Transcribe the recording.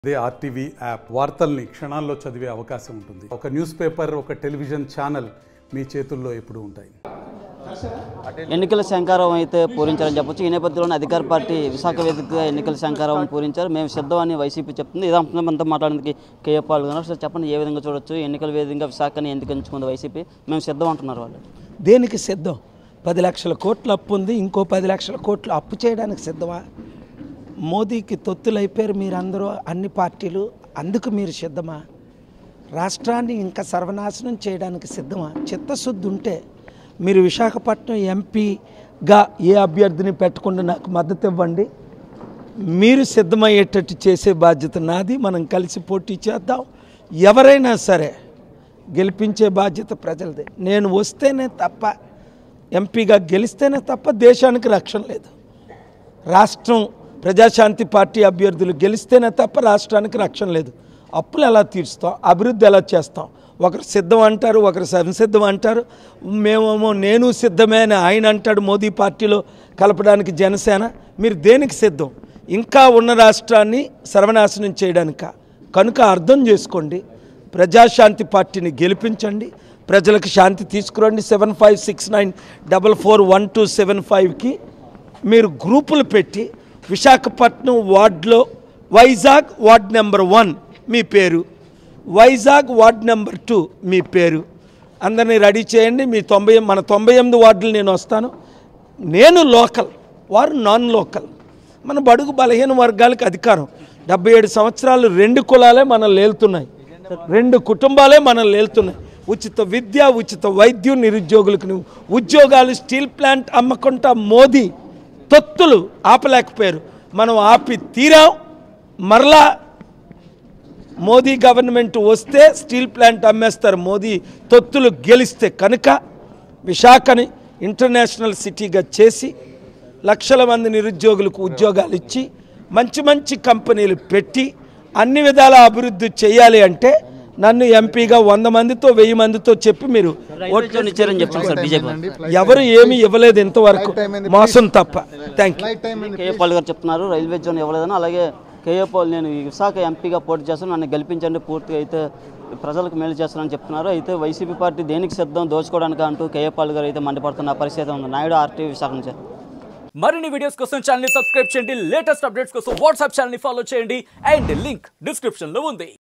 అదే RTV app వార్తల్ని క్షణాల్లో చదివే అవకాశం ఉంటుంది ఒక న్యూస్ పేపర్ ఒక టెలివిజన్ ఛానల్ మీ చేతుల్లో ఎప్పుడూ ఉంటాయి ఎన్నికల శంకారం అయితే పూరించారని చెప్పొచ్చు ఈ నేపథ్యంలోనే అధికార పార్టీ విశాఖ వేదికగా ఎన్నికల శంకారం పూరించారు మేము సిద్ధం అని వైసీపీ చెప్తుంది ఇదే అంశం అంతా మాట్లాడడానికి కేఏ పాల్గొన్నారు సార్ చెప్పండి ఏ విధంగా చూడొచ్చు ఎన్నికల వేదికగా విశాఖని ఎందుకు ఎంచుకుంది వైసీపీ మేము సిద్ధం అంటున్నారు వాళ్ళు దేనికి సిద్ధం పది లక్షల కోట్ల అప్పు ఉంది ఇంకో పది లక్షల కోట్లు అప్పు చేయడానికి సిద్ధమా మోదీకి తొత్తులైపోయారు మీరందరూ అన్ని పార్టీలు అందుకు మీరు సిద్ధమా రాష్ట్రాన్ని ఇంకా సర్వనాశనం చేయడానికి సిద్ధమా చిత్తశుద్ధి ఉంటే మీరు విశాఖపట్నం ఎంపీగా ఏ అభ్యర్థిని పెట్టకుండా నాకు మద్దతు ఇవ్వండి మీరు సిద్ధమయ్యేటట్టు చేసే బాధ్యత నాది మనం కలిసి పోటీ చేద్దాం ఎవరైనా సరే గెలిపించే బాధ్యత ప్రజలది నేను వస్తేనే తప్ప ఎంపీగా గెలిస్తేనే తప్ప దేశానికి రక్షణ లేదు రాష్ట్రం ప్రజాశాంతి పార్టీ అభ్యర్థులు గెలిస్తేనే తప్ప రాష్ట్రానికి రక్షణ లేదు అప్పులు ఎలా తీరుస్తాం అభివృద్ధి ఎలా చేస్తాం ఒకరు సిద్ధం అంటారు ఒకరు సంసిద్ధం అంటారు మేమేమో నేను సిద్ధమే అని ఆయన అంటాడు మోదీ పార్టీలో కలపడానికి జనసేన మీరు దేనికి సిద్ధం ఇంకా ఉన్న రాష్ట్రాన్ని సర్వనాశనం చేయడానిక కనుక అర్థం చేసుకోండి ప్రజాశాంతి పార్టీని గెలిపించండి ప్రజలకు శాంతి తీసుకురండి seven five six nine double four one two seven ఫైవ్కి మీరు గ్రూపులు పెట్టి విశాఖపట్నం వార్డులో వైజాగ్ వార్డ్ నెంబర్ వన్ మీ పేరు వైజాగ్ వార్డ్ నెంబర్ టూ మీ పేరు అందరినీ రెడీ చేయండి మీ తొంభై మన తొంభై ఎనిమిది వార్డులు నేను వస్తాను నేను లోకల్ వారు నాన్ లోకల్ మన బడుగు బలహీన వర్గాలకు అధికారం డెబ్బై ఏడు సంవత్సరాలు రెండు కులాలే మనం లేలుతున్నాయి రెండు కుటుంబాలే మనం లేలుతున్నాయి ఉచిత విద్య ఉచిత వైద్యం నిరుద్యోగులకు నువ్వు ఉద్యోగాలు స్టీల్ ప్లాంట్ అమ్మకుండా మోదీ తొత్తులు ఆపలేకపోయారు మనం ఆపి తీరాం మరలా మోదీ గవర్నమెంట్ వస్తే స్టీల్ ప్లాంట్ అమ్మేస్తారు మోదీ తొత్తులు గెలిస్తే కనుక విశాఖని ఇంటర్నేషనల్ సిటీగా చేసి లక్షల మంది నిరుద్యోగులకు ఉద్యోగాలు ఇచ్చి మంచి మంచి కంపెనీలు పెట్టి అన్ని విధాల అభివృద్ధి చేయాలి అంటే నన్ను ఎంపీగా వంద మందితో వెయ్యి మందితో చెప్పి మీరు రైల్వే జోన్ ఇచ్చారని చెప్తున్నారు సార్ బీజేపీ ఎవరు ఏమీ ఇవ్వలేదు ఇంతవరకు మోసం తప్ప థ్యాంక్ యూ కేఏ పాల్ గారు చెప్తున్నారు రైల్వే జోన్ ఇవ్వలేదని అలాగే కేఏ పాల్ నేను ఈ విశాఖ ఎంపీగా పోటీ చేస్తాను నన్ను గెలిపించండి పూర్తిగా అయితే ప్రజలకు మేలు చేస్తానని చెప్తున్నారు అయితే వైసీపీ పార్టీ దేనికి సిద్ధం దోచుకోవడానికి అంటూ కేఏ పాల్ గారు అయితే మండిపడుతున్న పరిస్థితి ఉంది నాయుడు ఆర్టీ విశాఖ నుంచి మరిన్ని వీడియోస్ కోసం ఛానల్ ని సబ్స్క్రైబ్ చేయండి లేటెస్ట్ అప్డేట్స్ కోసం వాట్సాప్ ఛానల్ ని ఫాలో చేయండి అండ్ లింక్ డిస్క్రిప్షన్ లో ఉంది